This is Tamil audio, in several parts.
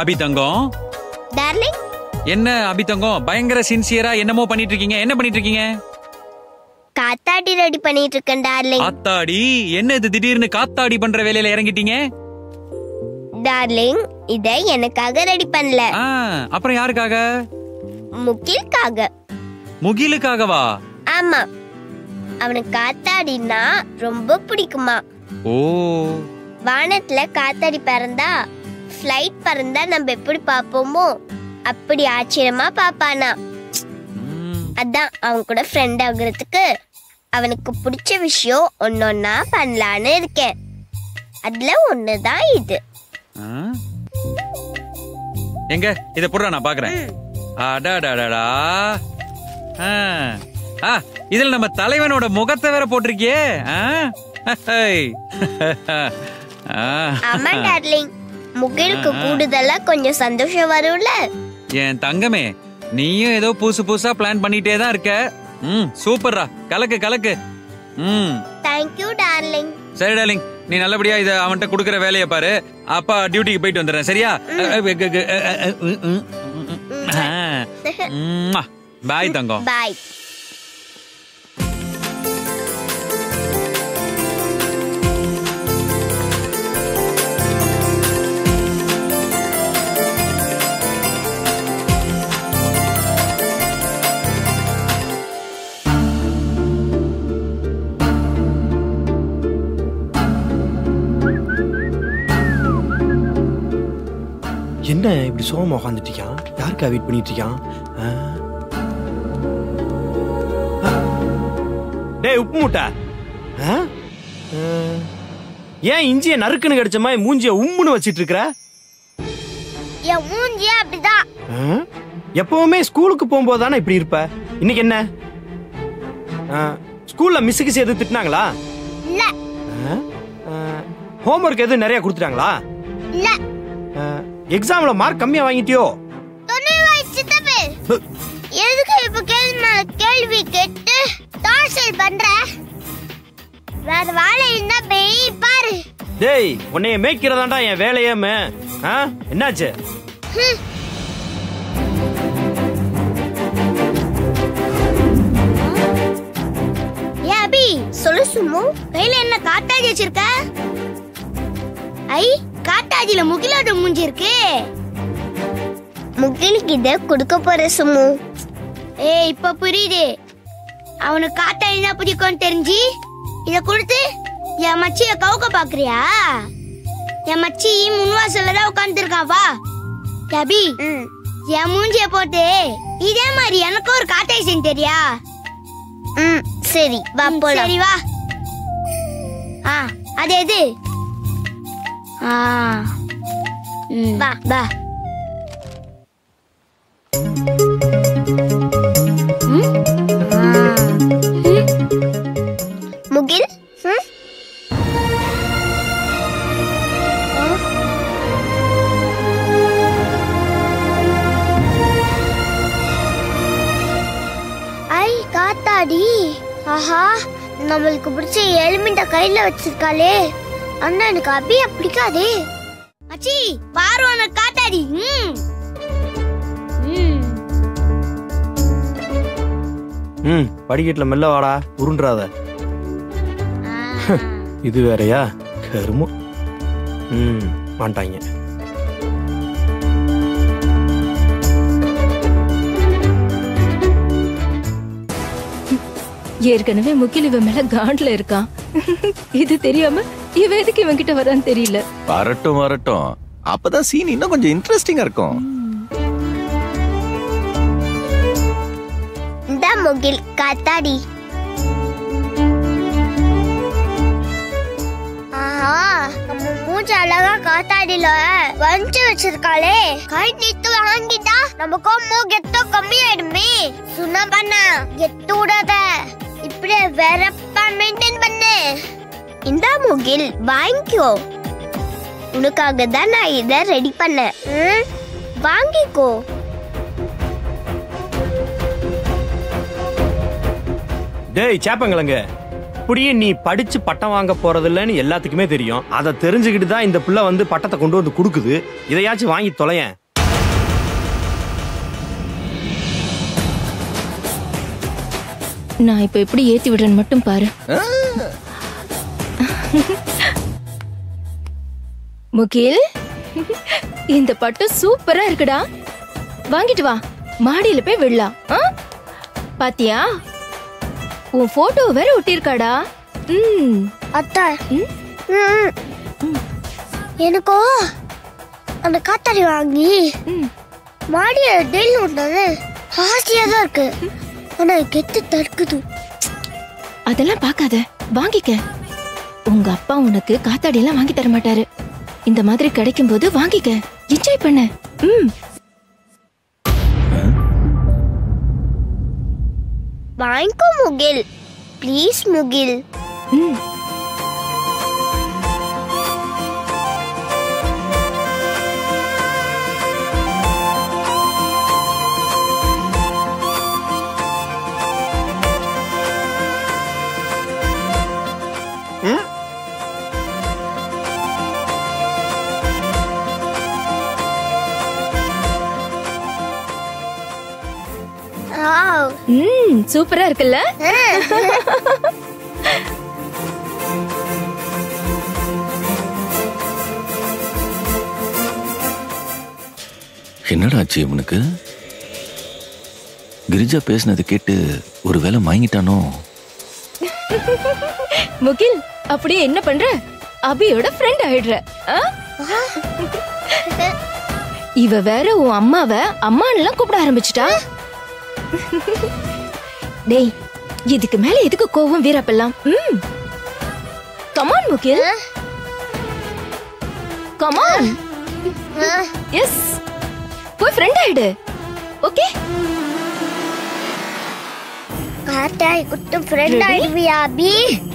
அபி தங்கம் டார்லிங் என்ன அபி தங்கம் பயங்கர சின்சியரா என்னமோ பண்ணிட்டு இருக்கீங்க என்ன பண்ணிட்டு இருக்கீங்க காத்தாடி ரெடி பண்ணிட்டு இருக்கேன் டார்லிங் காத்தாடி என்ன இது திடீர்னு காத்தாடி பண்ற வேலையில இறங்கிட்டீங்க டார்லிங் இத எனக்காக ரெடி பண்ணல ஆ, அப்புறம் யாருக்காக முகில்காக முகிலுக்காகவா ஆமா அவனுக்கு காத்தாடினா ரொம்ப பிடிக்குமா ஓ வானத்துல காத்தாடி பறந்தா ஃப்ளைட் பறந்தா நம்ம எப்படி பாப்போமோ அப்படி ஆச்சரியமா பாப்பானா ம், அதான் அவன் கூட ஃப்ரெண்ட் ஆகுறதுக்கு அவனுக்கு பிடிச்ச விஷயம் ஒன்னொன்னா பண்ணலான்னு இருக்கேன் அதுல ஒண்ணுதான் இது ஆ? எங்க இத போடுறா நான் பாக்குறேன் அடாடாடாடா ஆ. ஆ, இதுல நம்ம தலைவனோட முகத்தை வேற போட்டிருக்கியே ஆ? ஹை. ஆ. ஆமா டார்லிங் முகிலுக்கு கூடுதலா கொஞ்சம் சந்தோஷம் வரும்ல என் தங்கமே நீயும் ஏதோ புதுசு புதுசா பிளான் பண்ணிட்டே தான் இருக்க ம் சூப்பர்ரா கலக்கு கலக்கு ம் தேங்க்யூ டார்லிங் சரி டார்லிங் நீ நல்லபடியா இத அவன்கிட்ட குடுக்கற வேலையை பாரு அப்பா டியூட்டிக்கு போயிட்டு வந்துடுறேன் சரியா பாய் தங்கம் பாய் என்ன இப்படி சோகமா உட்காந்துட்டு இருக்கான் யாருக்கா வெயிட் பண்ணிட்டு இருக்கான் ஆ? ஆ. டேய் உப்பு மூட்டை ஆ? ஆ. ஏன் இஞ்சிய நறுக்குன்னு கிடைச்ச மாதிரி மூஞ்சிய உம்முன்னு வச்சிட்டு இருக்கிற என் மூஞ்சியே அப்படிதான் ஆ? எப்பவுமே ஸ்கூலுக்கு போகும்போது தானே இப்படி இருப்ப இன்னைக்கு என்ன ஆ, ஸ்கூல்ல மிஸ்ஸுக்கு சேர்த்து திட்டினாங்களா இல்ல ஹோம்ஒர்க் எதுவும் நிறைய கொடுத்துட்டாங்களா இல்ல எக்ஸாம்ல மார்க் கம்மியா வாங்கிட்டியோ தொண்ணூறு வயசு தப்பு எதுக்கு இப்ப கேள்வி மேல கேள்வி கேட்டு டார்ச்சர் பண்ற வேற வேலை இருந்தா போய் பாரு டேய் உன்னைய மேய்க்கிறதாண்டா என் வேலையேமே ஆ என்னாச்சு ஏ அபி சொல்லு சும்மு கையில என்ன காட்டாஜி வச்சிருக்க ஐ காட்டாஜில முகிலோட மூஞ்சி இருக்கு முகிலுக்கு இத கொடுக்க போற சும்மு ஏய் இப்ப புரியுது அவனுக்கு காட்டாஜி தான் பிடிக்கும்னு தெரிஞ்சு இத கொடுத்து என் மச்சிய கவுக்க பாக்குறியா என் மச்சி முன்வாசல்ல தான் உட்கார்ந்துருக்கா வா அபி என் மூஞ்சிய போட்டு இதே மாதிரி எனக்கு ஒரு காட்டாஜி செஞ்சு தெரியா ம் சரி வா போலாம் சரி வா ஆ அது எது ஆ ம் வா வா முகில் ஐ காத்தாடி ஆஹா நம்மளுக்கு பிடிச்ச எலுமிண்ட கையில வச்சிருக்காளே அண்ணா எனக்கு அபியா பிடிக்காதே அச்சி பாரு உனக்கு காத்தாடி ம் ம் ம் படிக்கட்டுல மெல்ல வாடா உருண்டுறாத இது வேறயா கருமம் ம் மாட்டாங்க ஏற்கனவே முகில் இவன் மேல காண்ட்ல இருக்கான் இது தெரியாம இவ எதுக்கு இவன் கிட்ட வரான்னு தெரியல வரட்டும் வரட்டும் அப்பதான் சீன் இன்னும் கொஞ்சம் இன்ட்ரெஸ்டிங்கா இருக்கும் இந்த முகில் காத்தாடி ஆஹா நம்ம மூஞ்சி அழகா காத்தாடியில வஞ்சி வச்சிருக்காளே கை நீத்து வாங்கிட்டா நமக்கும் மூகெத்தோ கம்மியாயிடுமே சுண்ணா பண்ண எட்டு விடாத இப்படியே வெறப்பா மெயின்டைன் பண்ணு இந்த முகில் வாங்கிக்கோ உனக்காக தான் நான் இதை ரெடி பண்ணேன் ம்? வாங்கிக்கோ டேய் சேப்பங்கிழங்கு எப்படியும் நீ படிச்சு பட்டம் வாங்க போறதில்லன்னு எல்லாத்துக்குமே தெரியும் அதை தெரிஞ்சுக்கிட்டு தான் இந்த பிள்ளை வந்து பட்டத்தை கொண்டு வந்து கொடுக்குது இதையாச்சும் வாங்கி தொலையேன் நான் இப்ப எப்படி ஏத்தி விடுறேன்னு மட்டும் பாரு முகில் இந்த பட்டு சூப்பரா இருக்குடா வாங்கிட்டு வா மாடியில போய் விடலாம் ஆ? பாத்தியா உன் போட்டோ வேற ஒட்டியிருக்காடா ம் அத்தை ம்? ம். எனக்கோ அந்த காத்தாடி வாங்கி ம். மாடிய டெய்லி விட்டது ஆசையா தான் இருக்கு ஆனா கெத்து தடுக்குது அதெல்லாம் பார்க்காத வாங்கிக்க உங்க அப்பா உனக்கு காத்தாடி எல்லாம் வாங்கி தர மாட்டாரு இந்த மாதிரி கிடைக்கும் போது வாங்கிக்க என்ஜாய் பண்ணு ம் வாங்கிக்கோ முகில் ப்ளீஸ் முகில் ம் ஆவ். ம் சூப்பரா இருக்குல்ல என்னடா ஆச்சு இவனுக்கு கிரிஜா பேசினதை கேட்டு ஒரு வேலை வாங்கிட்டானோ முகில் அப்படியே என்ன பண்ற அபியோட ஃப்ரெண்ட் ஆயிடுற ஆ? இவ வேற உன் அம்மாவ அம்மான்னுலாம் கூப்பிட ஆரம்பிச்சிட்டா டேய் இதுக்கு மேல எதுக்கு கோவம் வீரப்பெல்லாம் ம் கமான் முகில் கமான் எஸ் போய் ஃப்ரெண்ட் ஆயிடு ஓகே காத்தாடி குட்டு ஃப்ரெண்ட் ஆயிடுவியா அபி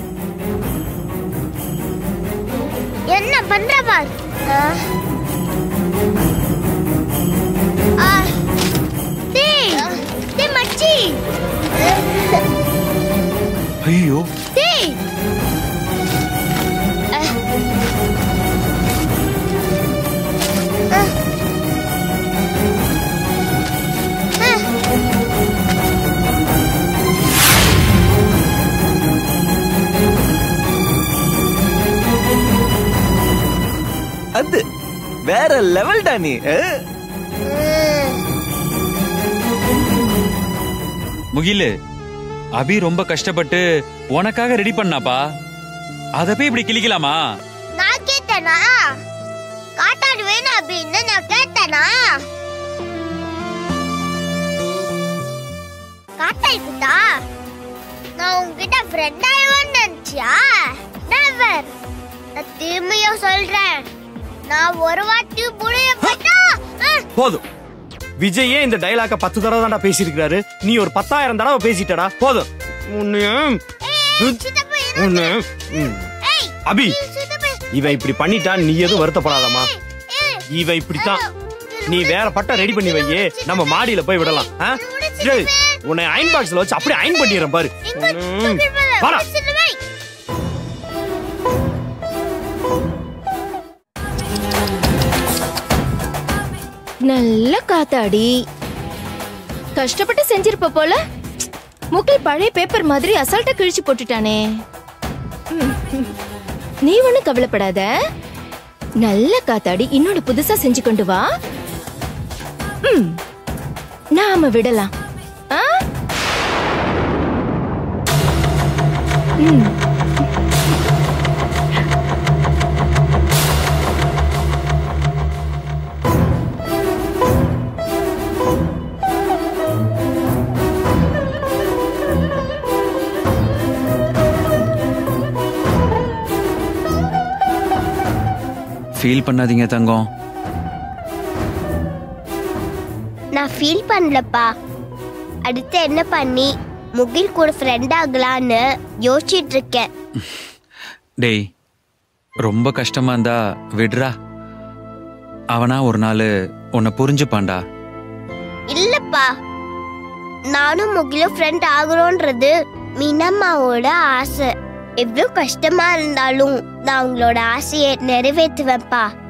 என்ன பண்ற பார் ஆ. ஆ. டேய், டேய் மச்சி ஐயோ டேய் அஹ். அஹ். அஹ். அது வேற லெவல்டா நீ அஹ்? முகிலு அபி ரொம்ப கஷ்டப்பட்டு உனக்காக ரெடி பண்ணாப்பா அத போய் இப்படி கிழிக்கலாமா நான் கேட்டேனா காட்டாடு வேணும் அப்படின்னு நான் கேட்டேனா காட்டாடி குட்டா நான் உன்கிட்ட ஃப்ரெண்ட் ஆயிடுவேன்னு நினைச்சியா நெவர் நான் திரும்பியும் சொல்றேன் நான் ஒரு வாட்டி புளிய போயிட்டா அஹ், போதும் விஜயே இந்த டைலாக்க பத்து தடவை தான்டா பேசியிருக்காரு நீ ஒரு பத்தாயிரம் தடவை பேசிட்டடா போதும் உன்னைய சித்தப்பா, என்ன- உன்னை ம். ஏய், அபி சித்தப்பா, இவ இப்படி பண்ணிட்டான் நீ எதுவும் வருத்தப்படாதம்மா ஏய், இவ இப்படித்தான் நீ வேற பட்டம் ரெடி பண்ணி வையே நம்ம மாடியில போய் விடலாம் ஆ? டேய், உன்னை அயன் பாக்ஸ்ல வச்சு அப்படியே அயன் பண்ணிடுறேன் பாரு இங்க ம். தூக்கி போடு, வாடா. வச்சிட்டு வை. நல்ல காத்தாடி கஷ்டப்பட்டு செஞ்சிருப்ப போல முக்கில் பழைய பேப்பர் மாதிரி அசால்ட்டா கிழிச்சு போட்டுட்டானே ம். நீ ஒண்ணும் கவலைப்படாத நல்ல காத்தாடி இன்னொன்னு புதுசா செஞ்சு கொண்டு வா ம். நாம விடலாம் ஆ? ம். ஃபீல் பண்ணாதீங்க தங்கம் நான் ஃபீல் பண்ணலப்பா அடுத்து என்ன பண்ணி முகில் கூட ஃப்ரெண்ட் ஆகலான்னு யோசிச்சிட்டு இருக்கேன் டேய் ரொம்ப கஷ்டமா இருந்தா விடுறா அவனா ஒரு நாள் உன்னை புரிஞ்சுப்பான்டா இல்லப்பா நானும் முகிலும் ஃப்ரெண்ட் ஆகுறோன்றது மீனம்மாவோட ஆசை எவ்வளவு கஷ்டமா இருந்தாலும் நான் உங்களோட ஆசையை நிறைவேற்றுவேன்ப்பா